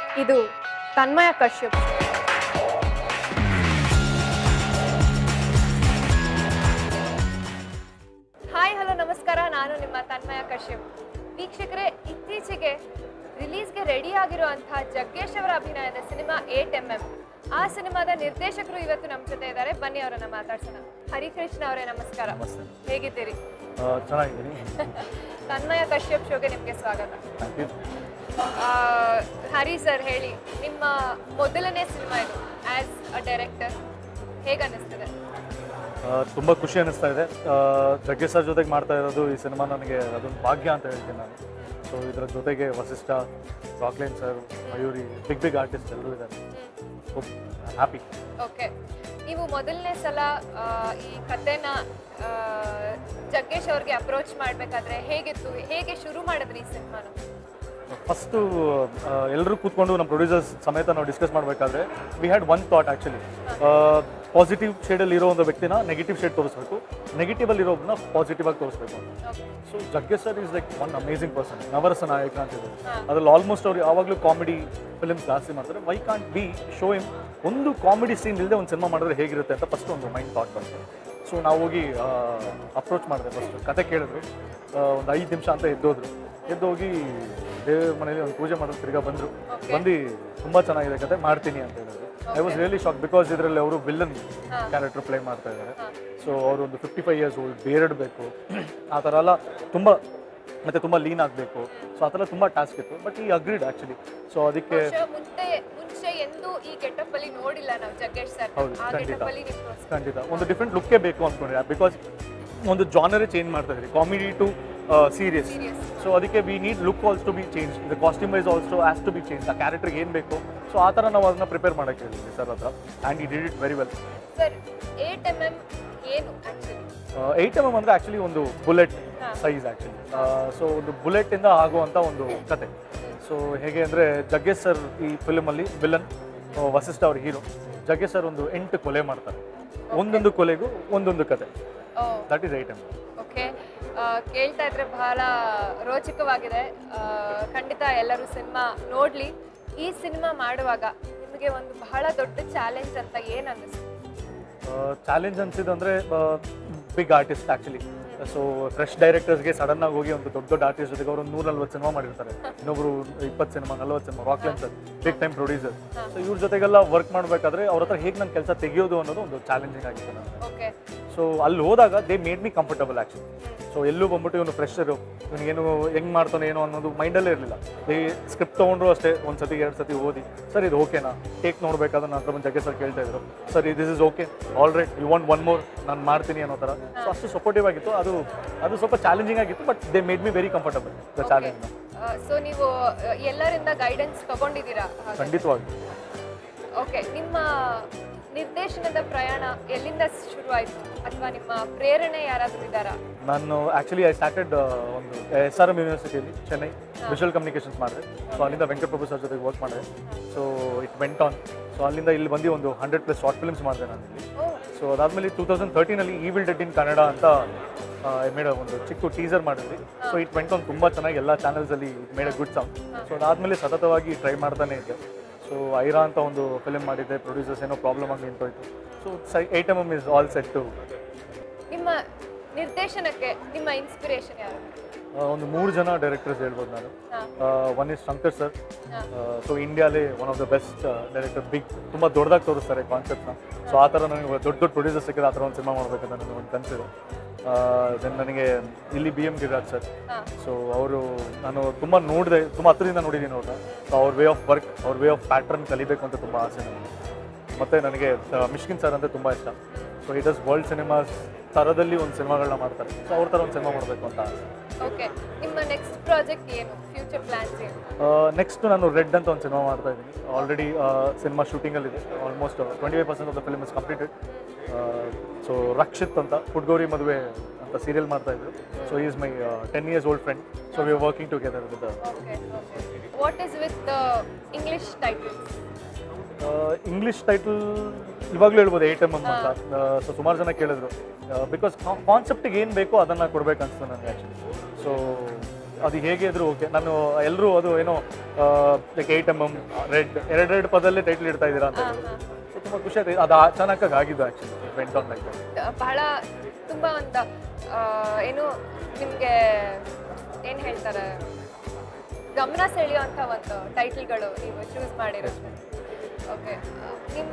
ಇದು Tanmaya Kashyap hi hello ನಮಸ್ಕಾರ ನಾನು ನಿಮ್ಮ ತನ್ಮಯ ಕಶ್ಯಪ್ ವೀಕ್ಷಕರೇ ಇತ್ತೀಚೆಗೆ ರಿಲೀಸ್ಗೆ ರೆಡಿ ಆಗಿರುವಂತಹ ಜಗ್ಗೇಶ್ ಅವರ ಅಭಿನಯದ ಸಿನಿಮಾ ಏಟ್ ಎಂ ಎಂ ಆ ಸಿನಿಮಾದ ನಿರ್ದೇಶಕರು ಇವತ್ತು ನಮ್ಮ ಜೊತೆ ಇದ್ದಾರೆ ಬನ್ನಿ ಅವರನ್ನ ಮಾತಾಡ್ಸೋಣ ಹರಿಕೃಷ್ಣ ಅವರೇ ನಮಸ್ಕಾರ ನಮಸ್ತೆ ಹೇಗಿದ್ದೀರಿ ಆ, ಚೆನ್ನಾಗಿದ್ದೀನಿ ತನ್ಮಯ ಕಶ್ಯಪ್ ಶೋಗೆ ನಿಮಗೆ ಸ್ವಾಗತ ಥ್ಯಾಂಕ್ ಯು ಆ, ಹರಿ ಸರ್ ಹೇಳಿ ನಿಮ್ಮ ಮೊದಲನೇ ಸಿನಿಮಾ ಇದು ಆಸ್ ಅ ಡೈರೆಕ್ಟರ್ ಹೇಗೆ ಅನ್ನಿಸ್ತದೆ ತುಂಬ ಖುಷಿ ಅನ್ನಿಸ್ತಾ ಇದೆ ಆ, ಜಗ್ಗೇಶ್ ಸರ್ ಜೊತೆಗೆ ಮಾಡ್ತಾ ಇರೋದು ಈ ಸಿನಿಮಾ ನನಗೆ ಅದೊಂದು ಭಾಗ್ಯ ಅಂತ ಹೇಳ್ತೀನಿ ನಾನು ಸೊ ಇದರ ಜೊತೆಗೆ Vasishta Rockline sir Mayuri big big artist ಎಲ್ಲರೂ ಇದ್ದಾರೆ ಹ್ಯಾಪಿ ಓಕೆ ನೀವು ಮೊದಲನೇ ಸಲ ಆ, ಈ ಕಥೆನ ಆ, ಜಗ್ಗೇಶ್ ಅವ್ರಿಗೆ ಅಪ್ರೋಚ್ ಮಾಡಬೇಕಾದ್ರೆ ಹೇಗಿತ್ತು ಹೇಗೆ ಶುರು ಮಾಡಿದ್ರಿ ಈ ಸಿನಿಮಾನ ಫಸ್ಟು ಎಲ್ಲರೂ ಕೂತ್ಕೊಂಡು ನಮ್ಮ ಪ್ರೊಡ್ಯೂಸರ್ಸ್ ಸಮೇತ ನಾವು ಡಿಸ್ಕಸ್ ಮಾಡಬೇಕಾದ್ರೆ we had one thought actually positive ಶೇಡಲ್ಲಿ ಇರೋ ಒಂದು ವ್ಯಕ್ತಿನ ನೆಗೆಟಿವ್ ಶೇಡ್ ತೋರಿಸ್ಬೇಕು ನೆಗೆಟಿವಲ್ಲಿ ಇರೋದನ್ನ ಪಾಸಿಟಿವ್ ಆಗಿ ತೋರಿಸ್ಬೇಕು ಅಂತ okay so Jaggesh sir is like one amazing person Navarasa Nayaka ಅಂತ ಇದೆ ಹಾ. ಅದ್ರಲ್ಲಿ ಆಲ್ಮೋಸ್ಟ್ ಅವ್ರು ಯಾವಾಗಲೂ ಕಾಮಿಡಿ ಫಿಲ್ಮ್ಸ್ ಜಾಸ್ತಿ ಮಾಡ್ತಾರೆ why can't be show him ಒಂದು ಕಾಮಿಡಿ ಸೀನ್ ಇಲ್ಲದೆ ಒಂದು ಸಿನಿಮಾ ಮಾಡಿದ್ರೆ ಹೇಗಿರುತ್ತೆ ಅಂತ ಫಸ್ಟ್ ಒಂದು ಮೈಂಡ್ ಥಾಟ್ ಬಂತು ಸೊ ನಾವು ಹೋಗಿ ಅಪ್ರೋಚ್ ಮಾಡಿದೆ ಫಸ್ಟ್ ಕತೆ ಕೇಳಿದ್ರು ಒಂದು ಐದು ನಿಮಿಷ ಅಂತ ಎದ್ದೋದ್ರು ಎದ್ದೋಗಿ ದೇವ್ರ ಮನೇಲಿ ಒಂದು ಪೂಜೆ ಮಾಡೋದು ತಿರ್ಗಾ ಬಂದರು ಬಂದು ತುಂಬ ಚೆನ್ನಾಗಿದೆ ಕತೆ ಮಾಡ್ತೀನಿ ಅಂತ ಹೇಳಿದ್ರು I was really shock because ಇದರಲ್ಲಿ ಅವರು ವಿಲ್ಲನ್ ಕ್ಯಾರೆಕ್ಟರ್ ಪ್ಲೇ ಮಾಡ್ತಾ ಇದ್ದಾರೆ ಸೊ ಅವರು ಒಂದು fifty five years old bearded ಬೇಕು ಆ ಥರ ಎಲ್ಲ ತುಂಬ ಮತ್ತೆ ತುಂಬ ಲೀನ್ ಆಗಬೇಕು ಸೊ ಆ ಥರ ತುಂಬ ಟಾಸ್ಕ್ ಇತ್ತು ಬಟ್ ಈ ಅಗ್ರಿಡ್ ಆ್ಯಕ್ಚುಲಿ ಸೊ ಅದಕ್ಕೆ ಬಹುಶಃ ಮುಂದೆ ಮುಂಚೆ ಎಂದೂ ಈ ಗೆಟಪ್ ಅಲ್ಲಿ ನೋಡಿಲ್ಲ ನಾವು ಜಗ್ಗೇಶ್ ಸರ್ ಹೌದು, ಆ ಖಂಡಿತ. ಗೆಟಪ್ ಅಲ್ಲಿ ನೀವು ತೋರಿಸಿ ಖಂಡಿತ ಒಂದು ಡಿಫ್ರೆಂಟ್ ಲುಕ್ಕೇ ಬೇಕು ಅಂದ್ಕೊಂಡ್ರೆ ಬಿಕಾಸ್ ಒಂದು ಜಾನರೇ ಚೇಂಜ್ ಮಾಡ್ತಾ ಇದ್ರಿ comedy to serious serious so ಅದಕ್ಕೆ we need look also to be change the costume wise also has to be change ಆ ಕ್ಯಾರೆಕ್ಟರ್ಗೆ ಏನು ಬೇಕು ಸೊ ಆ ಥರ ನಾವು ಅದನ್ನ ಪ್ರಿಪೇರ್ ಮಾಡೋಕ್ಕೆ ಹೇಳಿದ್ವಿ ಸರ್ ಹತ್ರ ಆ್ಯಂಡ್ ಈ did it very well sir eight M M ಏನು ಆಕ್ಚುಲಿ ಏಯ್ಟ್ ಎಮ್ ಎಮ್ ಅಂದರೆ ಆ್ಯಕ್ಚುಲಿ ಒಂದು ಬುಲೆಟ್ ಹಾ. ಸೈಜ್ ಆ್ಯಕ್ಚುಲಿ ಸೊ ಒಂದು ಬುಲೆಟಿಂದ ಆಗುವಂಥ ಒಂದು ಕತೆ ಸೊ ಹೇಗೆ ಅಂದರೆ ಜಗ್ಗೇಶ್ ಸರ್ ಈ ಫಿಲ್ಮಲ್ಲಿ ವಿಲನ್ ವಸಿಷ್ಠ ಅವ್ರ ಹೀರೋ ಜಗ್ಗೇಶ್ ಸರ್ ಒಂದು ಎಂಟು ಕೊಲೆ ಮಾಡ್ತಾರೆ ಒಂದೊಂದು ಕೊಲೆಗೂ ಒಂದೊಂದು ಕತೆ oh that is item okay ಕೇಳ್ತಾ ಇದ್ರೆ ಬಹಳ ರೋಚಕವಾಗಿದೆ ಆ, ಖಂಡಿತ ಎಲ್ಲರೂ ಸಿನಿಮಾ ನೋಡ್ಲಿ ಈ ಸಿನಿಮಾ ಮಾಡುವಾಗ ನಿಮಗೆ ಒಂದು ಬಹಳ ದೊಡ್ಡ ಚಾಲೆಂಜ್ ಅಂತ ಏನ್ ಅನ್ನಿಸ್ತು ಚಾಲೆಂಜ್ ಅನ್ಸಿದಂದ್ರೆ big artist actually so fresh ಡೈರೆಕ್ಟರ್ಸ್ಗೆ ಸಡನ್ ಆಗಿ ಹೋಗಿ ಒಂದು ದೊಡ್ಡ ದೊಡ್ಡ ಆರ್ಟಿಸ್ಟ್ ಜೊತೆಗೆ ಅವರು ನೂರ ನಲ್ವತ್ತು ಸಿನಿಮಾ ಮಾಡಿರ್ತಾರೆ ಇನ್ನೊಬ್ರು ಇಪ್ಪತ್ತು ಸಿನಿಮಾ ನಲ್ವತ್ತು cinema Rockline sir big time producer so ಇವ್ರ ಜೊತೆಗೆಲ್ಲ ವರ್ಕ್ ಮಾಡಬೇಕಾದ್ರೆ ಅವ್ರ ಹತ್ರ ಹೇಗೆ ನನ್ನ ಕೆಲಸ ತೆಗೆಯೋದು ಅನ್ನೋದು ಒಂದು ಚಾಲೆಂಜಿಂಗ್ ಆಗಿತ್ತು ನನಗೆ ಓಕೆ ಸೊ ಅಲ್ಲಿ ಹೋದಾಗ they made me comfortable actually so ಎಲ್ಲೂ ಬಂದ್ಬಿಟ್ಟು ಇವನು ಫ್ರೆಶರು ಇವನಿಗೇನು ಹೆಂಗೆ ಮಾಡ್ತಾನೆ ಏನೋ ಅನ್ನೋದು ಮೈಂಡಲ್ಲೇ ಇರಲಿಲ್ಲ ಈ ಸ್ಕ್ರಿಪ್ಟ್ ತೊಗೊಂಡ್ರು ಅಷ್ಟೇ ಒಂದು ಸತಿ ಎರಡು ಸತಿ ಓದಿ ಸರ್ ಇದು ಓಕೆನಾ ಟೇಕ್ ನೋಡ್ಬೇಕಾದ್ರೆ ನನ್ನ ಹತ್ರ ಬಂದು ಜಗ್ಗೆ ಸರ್ ಕೇಳ್ತಾ ಇದ್ರು sir this is okay all right you want one more ನಾನು ಮಾಡ್ತೀನಿ ಅನ್ನೋ ಥರ ಸೊ ಅಷ್ಟು ಸಪೋರ್ಟಿವ್ ಆಗಿತ್ತು ಅದು ಅದು ಸ್ವಲ್ಪ ಚಾಲೆಂಜಿಂಗ್ ಆಗಿತ್ತು but they made me very comfortable the ಚಾಲೆಂಜ್ನ ಸೊ ನೀವು ಆ, ಎಲ್ಲರಿಂದ ಗೈಡೆನ್ಸ್ ತಗೊಂಡಿದ್ದೀರಾ ಹಾಗಾದ್ರೆ? ಖಂಡಿತವಾಗಿ ಓಕೆ ನಿಮ್ಮ ನಿರ್ದೇಶನದ ಪ್ರಯಾಣ ಎಲ್ಲಿಂದ ಶುರುವಾಯಿತು ಅಥವಾ ನಿಮ್ಮ ಪ್ರೇರಣೆ ಯಾರಾದರೂ ಇದ್ದಾರಾ ನಾನು ಆ್ಯಕ್ಚುಲಿ ಐ ಸ್ಟಾರ್ಟೆಡ್ ಒಂದು ಎಸ್ ಆರ್ ಎಮ್ ಯೂನಿವರ್ಸಿಟಿಯಲ್ಲಿ ಚೆನ್ನೈ ವಿಷುವಲ್ ಕಮ್ಯುನಿಕೇಷನ್ಸ್ ಮಾಡಿದೆ ಸೊ ಅಲ್ಲಿಂದ ವೆಂಕಟ ಪ್ರಭು ಸರ್ ಜೊತೆಗೆ ವರ್ಕ್ ಮಾಡಿದೆ so it went on so ಅಲ್ಲಿಂದ ಇಲ್ಲಿ ಬಂದು ಒಂದು ಹಂಡ್ರೆಡ್ ಪ್ಲಸ್ ಶಾರ್ಟ್ ಫಿಲ್ಮ್ಸ್ ಮಾಡಿದೆ ನಾನು ಇಲ್ಲಿ ಓ ಸೊ ಅದಾದಮೇಲೆ ಟೂ ತೌಸಂಡ್ ತರ್ಟೀನಲ್ಲಿ ಈವಿಲ್ ಡೆಡ್ ಇನ್ ಕನ್ನಡ ಅಂತ ಮೇಡ ಒಂದು ಚಿಕ್ಕ ಟೀಸರ್ ಮಾಡಿದ್ವಿ ಸೊ ಇಟ್ ವೆಂಟ್ ಆನ್ ತುಂಬ ಚೆನ್ನಾಗಿ ಎಲ್ಲ ಚಾನಲ್ಸಲ್ಲಿ ಮೇಡ ಗುಡ್ ಸಾಂಗ್ ಸೊ ಅದಾದಮೇಲೆ ಸತತವಾಗಿ ಟ್ರೈ ಮಾಡ್ತಾನೆ ಇದ್ದೆ ಸೊ ಐರಾ ಅಂತ ಒಂದು ಫಿಲ್ಮ್ ಮಾಡಿದ್ದೆ ಪ್ರೊಡ್ಯೂಸರ್ಸ್ ಏನೋ ಪ್ರಾಬ್ಲಮ್ ಆಗಿ ನಿಂತೋಯ್ತು ಸೊ ಸೈ item is all set to ನಿಮ್ಮ ನಿರ್ದೇಶನಕ್ಕೆ ನಿಮ್ಮ ಇನ್ಸ್ಪಿರೇಷನ್ ಯಾರು ಒಂದು ಮೂರು ಜನ ಡೈರೆಕ್ಟರ್ಸ್ ಹೇಳ್ಬೋದು ನಾನು ಹಾ. ಒನ್ ಇಸ್ ಶಂಕರ್ ಸರ್ ಹಾ. ಸೊ ಇಂಡಿಯಾಲೇ one of the best director big ತುಂಬ ದೊಡ್ಡದಾಗಿ ತೋರಿಸ್ತಾರೆ ಕಾನ್ಸೆಪ್ಟ್ನ ಸೊ ಆ ಥರ ನನಗೆ ದೊಡ್ಡ ದೊಡ್ಡ ಪ್ರೊಡ್ಯೂಸರ್ ಸಿಕ್ಕಿದ್ರೆ ಆ ಥರ ಒಂದು ಸಿನಿಮಾ ಮಾಡಬೇಕಂತ ನನಗೆ ಒಂದು ಕನಸಿದೆ ದೆನ್ ನನಗೆ ಇಲ್ಲಿ ಬಿ ಎಮ್ ಗಿರಿರಾಜ್ ಸರ್ ಹಾ. ಸೊ ಅವರು ನಾನು ತುಂಬ ನೋಡಿದೆ ತುಂಬ ಹತ್ತಿರದಿಂದ ನೋಡಿದ್ದೀನಿ ಅವ್ರನ್ನ ಸೊ ಅವ್ರ ವೇ ಆಫ್ ವರ್ಕ್ ಅವ್ರ ವೇ ಆಫ್ ಪ್ಯಾಟ್ರನ್ ಕಲಿಬೇಕು ಅಂತ ತುಂಬ ಆಸೆ ನನಗೆ ಮತ್ತು ನನಗೆ ಆ, ಮಿಷ್ಕಿನ್ ಸರ್ ಅಂದರೆ ತುಂಬ ಇಷ್ಟ so it is world cinemas ಥರದಲ್ಲಿ ಒಂದು ಸಿನಿಮಾಗಳನ್ನ ಮಾಡ್ತಾರೆ ಸೊ ಅವ್ರ ಥರ ಒಂದು ಸಿನಿಮಾ ಮಾಡಬೇಕು ಅಂತ ಆಸೆ ಓಕೆ ನಿಮ್ಮ ನೆಕ್ಸ್ಟ್ ಪ್ರಾಜೆಕ್ಟ್ ಏನು ಫ್ಯೂಚರ್ ಪ್ಲಾನ್ಸ್ ಏನು ನೆಕ್ಸ್ಟ್ ನಾನು ರೆಡ್ ಅಂತ ಒಂದು ಸಿನಿಮಾ ಮಾಡ್ತಾ ಇದ್ದೀನಿ ಆಲ್ರೆಡಿ ಸಿನಿಮಾ ಶೂಟಿಂಗಲ್ಲಿದೆ almost twenty five percent of the film is completed so Rakshit ಅಂತ ಫುಡ್ಗೌರಿ ಮದುವೆ ಅಂತ ಸೀರಿಯಲ್ ಮಾಡ್ತಾ ಇದ್ರು so is my ten years old friend so we working together with okay okay what is with English titles English title ಇವಾಗಲೂ ಹೇಳ್ಬೋದು eight M M ಅಂತ so ಸುಮಾರು ಜನ ಕೇಳಿದ್ರು ಬಿಕಾಸ್ ಕಾನ್ಸೆಪ್ಟಿಗೆ ಏನು ಬೇಕೋ ಅದನ್ನು ಕೊಡ್ಬೇಕು ಅನಿಸ್ತು ನನಗೆ ಆ್ಯಕ್ಚುಲಿ ಸೊ ಅದು ಹೇಗೆ ಇದ್ರು ಓಕೆ ನಾನು ಎಲ್ಲರೂ ಅದು ಏನೋ like eight M M red ಎರಡೆರಡು ಪದಲ್ಲೇ ಟೈಟ್ಲ್ ಇಡ್ತಾ ಇದ್ದೀರಾ ಅಂತ ಸೊ ತುಂಬ ಖುಷಿ ಆಯ್ತು ಅದು ಆ- ಚೆನ್ನಾಗಿ ಆಗಿದ್ದು ಆ್ಯಕ್ಚುಲಿ ವೆಂಟ್ ಆನ್ ಲೈಕ್ ಬಹಳ ತುಂಬ ಒಂದು ಆ, ಏನು ನಿಮಗೆ ಏನು ಹೇಳ್ತಾರೆ ಗಮನ ಸೆಳೆಯುವಂಥ ಒಂದು ಟೈಟಲ್ಗಳು ನೀವು ಚೂಸ್ ಮಾಡಿರೋದು ಓಕೆ ನಿಮ್ಮ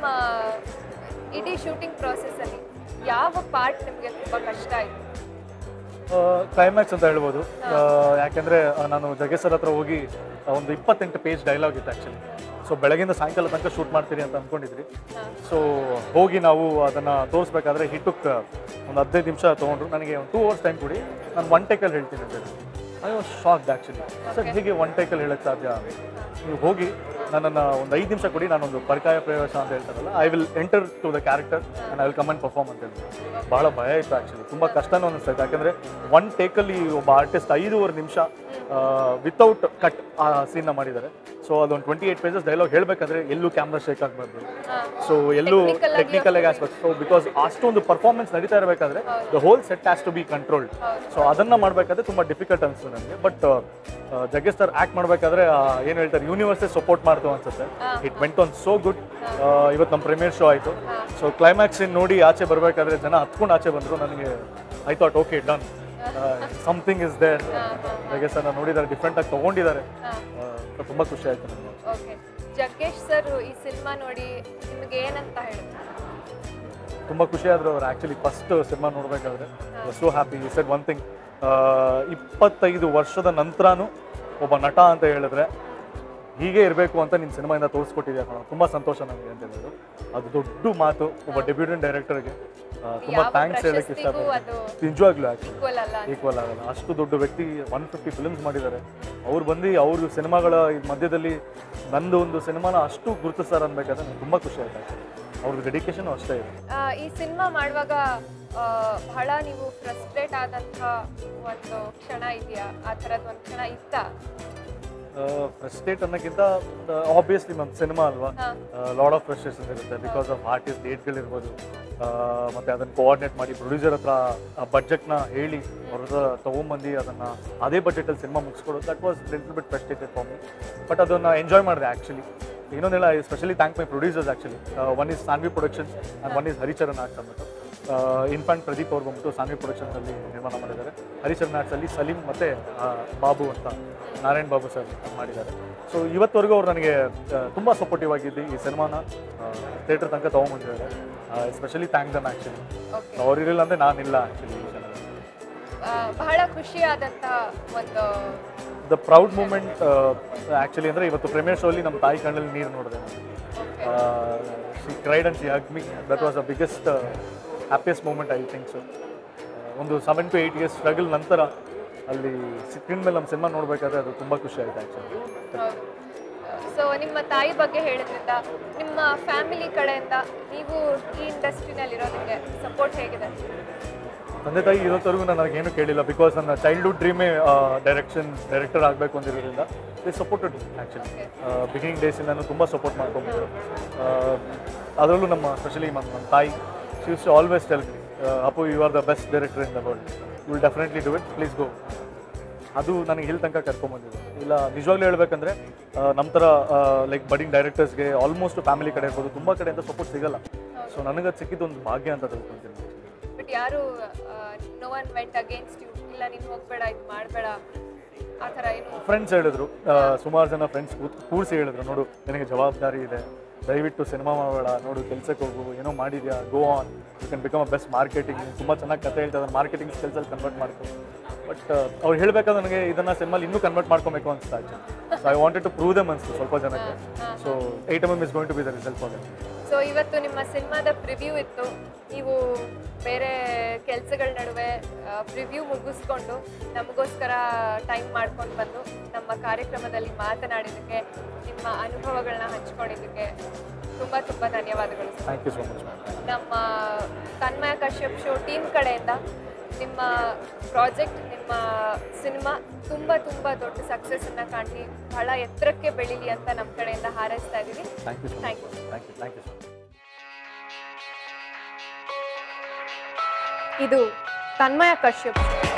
ಇಡೀ ಶೂಟಿಂಗ್ ಪ್ರಾಸೆಸ್ಸಲ್ಲಿ ಯಾವ ಪಾರ್ಟ್ ನಿಮಗೆ ತುಂಬ ಕಷ್ಟ ಆಯಿತು ಕ್ಲೈಮ್ಯಾಕ್ಸ್ ಅಂತ ಹೇಳ್ಬೋದು ಆ, ಯಾಕೆಂದ್ರೆ ಆ, ನಾನು ಜಗೇಸರ್ ಹತ್ರ ಹೋಗಿ ಆ, ಒಂದು ಇಪ್ಪತ್ತೆಂಟು ಪೇಜ್ ಡೈಲಾಗ್ ಇತ್ತು ಆ್ಯಕ್ಚುಲಿ ಸೊ ಬೆಳಗಿಂದ ಸಾಯಂಕಾಲ ತನಕ ಶೂಟ್ ಮಾಡ್ತೀರಿ ಅಂತ ಅಂದ್ಕೊಂಡಿದ್ರಿ ಸೊ ಹೋಗಿ ನಾವು ಅದನ್ನು ತೋರಿಸ್ಬೇಕಾದ್ರೆ ಹಿಟ್ಟುಕ್ ಒಂದು ಹದಿನೈದು ನಿಮಿಷ ತೊಗೊಂಡ್ರು ನನಗೆ ಒಂದು ಟೂ ಅವರ್ಸ್ ಟೈಮ್ ಕೊಡಿ ನಾನು ಒನ್ ಟೇಕಲ್ಲಿ ಹೇಳ್ತೀನಿ ಅಂತ ಹೇಳಿ I was shocked actually sir ಹೇಗೆ ಒನ್ ಟೇಕಲ್ಲಿ ಹೇಳಕ್ಕೆ ಸಾಧ್ಯ ನೀವು ಹೋಗಿ ನನ್ನನ್ನು ಒಂದು ಐದು ನಿಮಿಷ ಕೊಡಿ ನಾನೊಂದು ಪರ್ಕಾಯ ಪ್ರವೇಶ ಅಂತ ಹೇಳ್ತಾರಲ್ಲ I will enter to the character and I will come and perform ಅಂತ ಹೇಳಿ ಭಾಳ ಭಯ ಇತ್ತು ಆ್ಯಕ್ಚುಲಿ ತುಂಬ ಕಷ್ಟನೂ ಅನಿಸ್ತಾ ಇತ್ತು ಯಾಕಂದರೆ ಒನ್ ಟೇಕಲ್ಲಿ ಒಬ್ಬ ಆರ್ಟಿಸ್ಟ್ ಐದೂವರೆ ನಿಮಿಷ ವಿತೌಟ್ ಕಟ್ ಆ ಸೀನ್ನ ಮಾಡಿದ್ದಾರೆ ಸೊ ಅದೊಂದು ಟ್ವೆಂಟಿ ಏಟ್ ಪೇಜಸ್ ಡೈಲಾಗ್ ಹೇಳಬೇಕಾದ್ರೆ ಎಲ್ಲೂ ಕ್ಯಾಮ್ರಾ ಶೇಕ್ ಆಗಬಾರ್ದು ಸೊ ಎಲ್ಲೂ Technical ಆಗಿ ಟೆಕ್ನಿಕಲ್ ಆಗಿ ಆಸ್ಪೆಕ್ಟ್ ಸೊ ಬಿಕಾಸ್ ಅಷ್ಟೊಂದು ಪರ್ಫಾರ್ಮೆನ್ಸ್ ನಡೀತಾ ಇರಬೇಕಾದ್ರೆ the whole set has to be controlled so ಅದನ್ನ ಮಾಡಬೇಕಾದ್ರೆ ತುಂಬ ಡಿಫಿಕಲ್ಟ್ ಅನಿಸ್ತು ನನಗೆ ಬಟ್ ಜಗ್ಗೇಶ್ ಸರ್ ಆ್ಯಕ್ಟ್ ಮಾಡಬೇಕಾದ್ರೆ ಏನು ಹೇಳ್ತಾರೆ ಯೂನಿವರ್ಸೇ ಸಪೋರ್ಟ್ ಮಾಡ್ತು ಅನ್ಸುತ್ತೆ it went on so good ಇವತ್ತು ನಮ್ಮ ಪ್ರೀಮಿಯರ್ ಶೋ ಆಯಿತು ಸೊ ಕ್ಲೈಮ್ಯಾಕ್ಸ್ ನೋಡಿ ಆಚೆ ಬರಬೇಕಾದ್ರೆ ಜನ ಹತ್ಕೊಂಡು ಆಚೆ ಬಂದರು ನನಗೆ I thought okay done something is there Jaggesh sir ನೋಡಿದ್ದಾರೆ ಡಿಫ್ರೆಂಟಾಗಿ ತೊಗೊಂಡಿದ್ದಾರೆ ತುಂಬ ಖುಷಿ ಆಯಿತು ನನಗೆ ಓಕೆ ಜಗ್ಗೇಶ್ ಸರ್ ಈ ಸಿನಿಮಾ ನೋಡಿ ನಿಮಗೆ ಏನಂತ ಹೇಳಿದ್ರು ತುಂಬ ಖುಷಿ ಆದ್ರು ಅವ್ರು ಆ್ಯಕ್ಚುಲಿ ಫಸ್ಟ್ ಸಿನಿಮಾ ನೋಡಬೇಕಾದ್ರೆ so happy you said one thing ಇಪ್ಪತ್ತೈದು ವರ್ಷದ ನಂತರನೂ ಒಬ್ಬ ನಟ ಅಂತ ಹೇಳಿದ್ರೆ ಹೀಗೆ ಇರಬೇಕು ಅಂತ ನಿನ್ನ ಸಿನಿಮಾಯಿಂದ ತೋರಿಸ್ಕೊಟ್ಟಿದ್ಯಾ ಕಣೋ ತುಂಬ ಸಂತೋಷ ನನಗೆ ಅಂತ ಹೇಳಿದ್ರು ಅದು ದೊಡ್ಡ ಮಾತು ಒಬ್ಬ ಡೆಬ್ಯೂಟೆಂಟ್ ಡೈರೆಕ್ಟರ್ಗೆ ತುಂಬ ಯಾವ ಥ್ಯಾಂಕ್ಸ್ ಹೇಳಕ್ಕೆ ಪ್ರಶಸ್ತಿಗೂ ಇಷ್ಟಪಡ್ತೀನಿ ಅದು ನಿಜವಾಗ್ಲೂ ಆ್ಯಕ್ಚುಲಿ ಈಕ್ವಲ್ ಅಲ್ಲ ಈಕ್ವಲ್ ಆಗಲ್ಲ ಅಷ್ಟು ದೊಡ್ಡ ವ್ಯಕ್ತಿ ಒನ್ ಫಿಫ್ಟಿ ಫಿಲ್ಮ್ಸ್ ಮಾಡಿದ್ದಾರೆ ಅವ್ರು ಬಂದು ಅವ್ರ ಸಿನಿಮಾಗಳ ಈ ಮಧ್ಯದಲ್ಲಿ ನಂದು ಒಂದು ಸಿನಿಮಾನ ಅಷ್ಟು ಗುರುತಿಸ್ತಾರೆ ಅನ್ಬೇಕಾದ್ರೆ ನಂಗೆ ತುಂಬ ಖುಷಿ ಆಯ್ತು actually. ಅವ್ರದ್ದು ಡೆಡಿಕೇಶನ್ ಅಷ್ಟೇ ಇದೆ ಆ, ಈ ಸಿನಿಮಾ ಮಾಡುವಾಗ ಆ, ಬಹಳ ನೀವು ಫ್ರಸ್ಟ್ರೇಟ್ ಆದಂಥ ಒಂದು ಕ್ಷಣ ಇದೆಯಾ ಆ ಥರದ್ದು ಒಂದು ಕ್ಷಣ ಇತ್ತಾ ಫ್ರಸ್ಟ್ರೇಟ್ ಅನ್ನೋಕ್ಕಿಂತ ಆಬ್ವಿಯಸ್ಲಿ ಮ್ಯಾಮ್ ಸಿನಿಮಾ ಅಲ್ವಾ ಹಾ. ಲಾಡ್ ಆಫ್ ಫ್ರಸ್ಟ್ರೇಷನ್ ಇರುತ್ತೆ ಬಿಕಾಸ್ ಆಫ್ ಆರ್ಟಿಸ್ಟ್ ಡೇಟ್ಗಳಿರ್ಬೋದು ಮತ್ತು ಅದನ್ನು ಕೋಆರ್ಡಿನೇಟ್ ಮಾಡಿ ಪ್ರೊಡ್ಯೂಸರ್ ಹತ್ರ ಆ ಬಡ್ಜೆಟ್ನ ಹೇಳಿ ಅವ್ರ ಹತ್ರ ತೊಗೊಂಬಂದು ಅದನ್ನು ಅದೇ ಬಡ್ಜೆಟಲ್ಲಿ ಸಿನಿಮಾ ಮುಗಿಸ್ಕೊಡೋದು that was little bit frustrated for me but ಅದನ್ನು ಎಂಜಾಯ್ ಮಾಡಿದೆ ಆ್ಯಕ್ಚುಲಿ ಇನ್ನೊಂದೆಲ್ಲ specially thank my producers actually one is Sanvi productions and one is Haricharan arts ಅಂದ್ಬಿಟ್ಟು ಇನ್ಫ್ಯಾಂಟ್ ಪ್ರದೀಪ್ ಅವ್ರು ಬಂದ್ಬಿಟ್ಟು ಸಾನ್ವಿ ಪ್ರೊಡಕ್ಷನ್ಸಲ್ಲಿ ನಿರ್ಮಾಣ ಮಾಡಿದ್ದಾರೆ ಹರಿಚರಣ್ ಆರ್ಟ್ಸಲ್ಲಿ ಸಲೀಂ ಮತ್ತು ಬಾಬು ಅಂತ ನಾರಾಯಣ್ ಬಾಬು ಸರ್ ಮಾಡಿದ್ದಾರೆ ಸೊ ಇವತ್ತವರೆಗೂ ಅವ್ರು ನನಗೆ ತುಂಬ ಸಪೋರ್ಟಿವ್ ಆಗಿದ್ದು ಈ ಸಿನಿಮಾನ ಥಿಯೇಟರ್ ತನಕ ತೊಗೊಂಬಂದಿದ್ದಾರೆ especially thank them actually okay ಅವ್ರು ಇರಲಿಲ್ಲ ಅಂದರೆ ನಾನಿಲ್ಲ ಆ್ಯಕ್ಚುಲಿ ಈ ಸಿನಿಮಾ ಬಹಳ ಖುಷಿಯಾದಂತಹ ಒಂದು ದ ಪ್ರೌಡ್ ಮೂಮೆಂಟ್ ಆ್ಯಕ್ಚುಲಿ ಅಂದರೆ ಇವತ್ತು ಪ್ರೀಮಿಯರ್ ಶೋಲಿ ನಮ್ಮ ತಾಯಿ ಕಣ್ಣಲ್ಲಿ ನೀರು ನೋಡಿದೆ okay she cried and she hug me that was a biggest happiest moment I think so ಒಂದು seven to eight years struggle ನಂತರ ಅಲ್ಲಿ ಸ್ಕ್ರೀನ್ ಮೇಲೆ ನಮ್ಮ ಸಿನಿಮಾ ನೋಡಬೇಕಾದ್ರೆ ಅದು ತುಂಬ ಖುಷಿ ಆಯ್ತು ಆ್ಯಕ್ಚುಲಿ ಹೌದು ಸೊ ನಿಮ್ಮ ತಾಯಿ ಬಗ್ಗೆ ಹೇಳಿದ್ರಿಂದ ನಿಮ್ಮ ಫ್ಯಾಮಿಲಿ ಕಡೆಯಿಂದ ನೀವು ಈ ಇಂಡಸ್ಟ್ರಿನಲ್ಲಿ ಇರೋದಕ್ಕೆ ಸಪೋರ್ಟ್ ಹೇಗಿದೆ ತಂದೆ ತಾಯಿ ಇರೋತ್ತವರೆಗೂ ನನಗೇನು ಕೇಳಿಲ್ಲ ಬಿಕಾಸ್ ನನ್ನ ಚೈಲ್ಡ್ಹುಡ್ ಡ್ರೀಮೇ ಡೈರೆಕ್ಷನ್ ಡೈರೆಕ್ಟರ್ ಆಗಬೇಕು ಅಂತಿರೋದ್ರಿಂದ ದೇ ಸಪೋರ್ಟೆಡ್ ಆ್ಯಕ್ಚುಲಿ ಬಿಗಿನಿಂಗ್ ಡೇಸಿಂದ ತುಂಬ ಸಪೋರ್ಟ್ ಮಾಡ್ಕೊಂಡ್ಬಿಟ್ಟು ಅದರಲ್ಲೂ ನಮ್ಮ ಸ್ಪೆಷಲಿ ನಮ್ಮ ನಮ್ಮ ತಾಯಿ she use to always tell me Appu you are the best director in the world will definitely do it please go ಅದು ನನಗೆ ಇಲ್ಲಿ ತನಕ ಕರ್ಕೊಂಬಂದಿದೆ ಇಲ್ಲ ನಿಜವಾಗ್ಲೂ ಹೇಳ್ಬೇಕಂದ್ರೆ ಆ, ನಮ್ಮ ಥರ ಲೈಕ್ ಬಡಿಂಗ್ ಡೈರೆಕ್ಟರ್ಸ್ಗೆ ಆಲ್ಮೋಸ್ಟ್ ಫ್ಯಾಮಿಲಿ ಕಡೆ ಇರ್ಬೋದು ತುಂಬ ಕಡೆಯಿಂದ ಸಪೋರ್ಟ್ ಸಿಗಲ್ಲ ಸೊ ನನಗೆ ಅದು ಸಿಕ್ಕಿದ್ದು ಒಂದು ಭಾಗ್ಯ ಅಂತ ತಿಳ್ಕೊತೀನಿ ಬಟ್ ಯಾರು no one went against you ಇಲ್ಲ ನೀನು ಹೋಗ್ಬೇಡ ಇದು ಮಾಡಬೇಡ ಆ ಥರ ಏನು ಫ್ರೆಂಡ್ಸ್ ಹೇಳಿದ್ರು ಸುಮಾರು ಜನ ಫ್ರೆಂಡ್ಸ್ ಕೂರಿಸಿ ಹೇಳಿದ್ರು ನೋಡು ನಿನಗೆ ಜವಾಬ್ದಾರಿ ಇದೆ ದಯವಿಟ್ಟು ಸಿನಿಮಾ ಮಾಡಬೇಡ ನೋಡು ಕೆಲ್ಸಕ್ಕೆ ಹೋಗು ಏನೋ ಮಾಡಿದ್ಯಾ go on you can become a best marketing ತುಂಬ ಚೆನ್ನಾಗಿ ಕತೆ ಹೇಳ್ತಾರೆ ಮಾರ್ಕೆಟಿಂಗ್ ಸ್ಕಿಲ್ಸಲ್ಲಿ ಕನ್ವರ್ಟ್ ಮಾಡ್ಕೊ ಬಟ್ ಅವ್ರು ಹೇಳಬೇಕಾದ್ರೆ ನನಗೆ ಇದನ್ನು ಸಿನಿಮಾಲಿ ಇನ್ನೂ ಕನ್ವರ್ಟ್ ಮಾಡ್ಕೊಬೇಕು ಅನಿಸ್ತಾ so I wanted to prove them ಅನಿಸ್ತು ಸ್ವಲ್ಪ ಜನಕ್ಕೆ so eight M M is going to be the result for so ಇವತ್ತು ನಿಮ್ಮ ಸಿನಿಮಾದ ಪ್ರಿವ್ಯೂ ಇತ್ತು ನೀವು ಬೇರೆ ಕೆಲಸಗಳ ನಡುವೆ ಪ್ರಿವ್ಯೂ ಮುಗಿಸ್ಕೊಂಡು ನಮಗೋಸ್ಕರ ಟೈಮ್ ಮಾಡ್ಕೊಂಡು ಬಂದು ನಮ್ಮ ಕಾರ್ಯಕ್ರಮದಲ್ಲಿ ಮಾತನಾಡಿದ್ದಕ್ಕೆ ನಿಮ್ಮ ಅನುಭವಗಳನ್ನ ಹಂಚ್ಕೊಂಡಿದ್ದಕ್ಕೆ ತುಂಬ ತುಂಬ ಧನ್ಯವಾದಗಳು sir. Thank you so much ma'am ನಮ್ಮ ತನ್ಮಯ ಕಶ್ಯಪ್ ಶೋ ಟೀಮ್ ಕಡೆಯಿಂದ ನಿಮ್ಮ ಪ್ರಾಜೆಕ್ಟ್ ನಿಮ್ಮ ಸಿನಿಮಾ ತುಂಬ ತುಂಬ ದೊಡ್ಡ ಸಕ್ಸಸ್ಸನ್ನು ಕಾಣಲಿ ಬಹಳ ಎತ್ತರಕ್ಕೆ ಬೆಳೀಲಿ ಅಂತ ನಮ್ಮ ಕಡೆಯಿಂದ ಹಾರೈಸ್ತಾ ಇದ್ದೀವಿ thank you so thank much you thank you thank you so much ಇದು ತನ್ಮಯ ಕಶ್ಯಪ್ ಶೋ